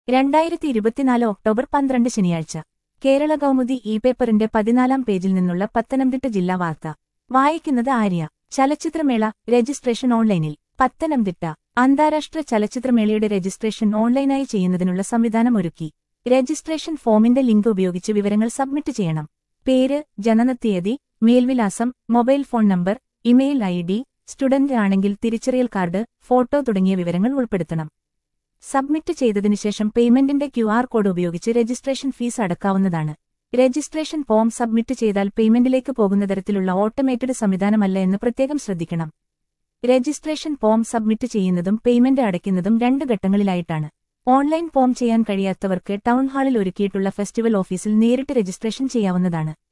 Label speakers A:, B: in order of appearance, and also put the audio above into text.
A: രണ്ടായിരത്തി ഇരുപത്തിനാല് ഒക്ടോബർ പന്ത്രണ്ട് ശനിയാഴ്ച കേരള കൗമുദി ഇ പേപ്പറിന്റെ പതിനാലാം പേജിൽ നിന്നുള്ള പത്തനംതിട്ട ജില്ലാ വാർത്ത വായിക്കുന്നത് ആര്യ ചലച്ചിത്രമേള രജിസ്ട്രേഷൻ ഓൺലൈനിൽ പത്തനംതിട്ട അന്താരാഷ്ട്ര ചലച്ചിത്രമേളയുടെ രജിസ്ട്രേഷൻ ഓൺലൈനായി ചെയ്യുന്നതിനുള്ള സംവിധാനം ഒരുക്കി രജിസ്ട്രേഷൻ ഫോമിന്റെ ലിങ്ക് ഉപയോഗിച്ച് വിവരങ്ങൾ സബ്മിറ്റ് ചെയ്യണം പേര് ജനനത്തീയതി മേൽവിലാസം mobile phone number email I D student ആണെങ്കിൽ തിരിച്ചറിയൽ കാർഡ് ഫോട്ടോ തുടങ്ങിയ വിവരങ്ങൾ ഉൾപ്പെടുത്തണം സബ്മിറ്റ് ചെയ്തതിനു ശേഷം പേയ്മെന്റിന്റെ ക്യു ആർ കോഡ് ഉപയോഗിച്ച് രജിസ്ട്രേഷൻ ഫീസ് അടക്കാവുന്നതാണ് രജിസ്ട്രേഷൻ ഫോം സബ്മിറ്റ് ചെയ്താൽ പേയ്മെന്റിലേക്ക് പോകുന്ന തരത്തിലുള്ള ഓട്ടോമേറ്റഡ് സംവിധാനമല്ല എന്ന് പ്രത്യേകം ശ്രദ്ധിക്കണം രജിസ്ട്രേഷൻ ഫോം സബ്മിറ്റ് ചെയ്യുന്നതും പേയ്മെന്റ് അടയ്ക്കുന്നതും രണ്ട് ഘട്ടങ്ങളിലായിട്ടാണ് ഓൺലൈൻ ഫോം ചെയ്യാൻ കഴിയാത്തവർക്ക് ടൗൺ ഹാളിൽ ഒരുക്കിയിട്ടുള്ള ഫെസ്റ്റിവൽ ഓഫീസിൽ നേരിട്ട് രജിസ്ട്രേഷൻ ചെയ്യാവുന്നതാണ്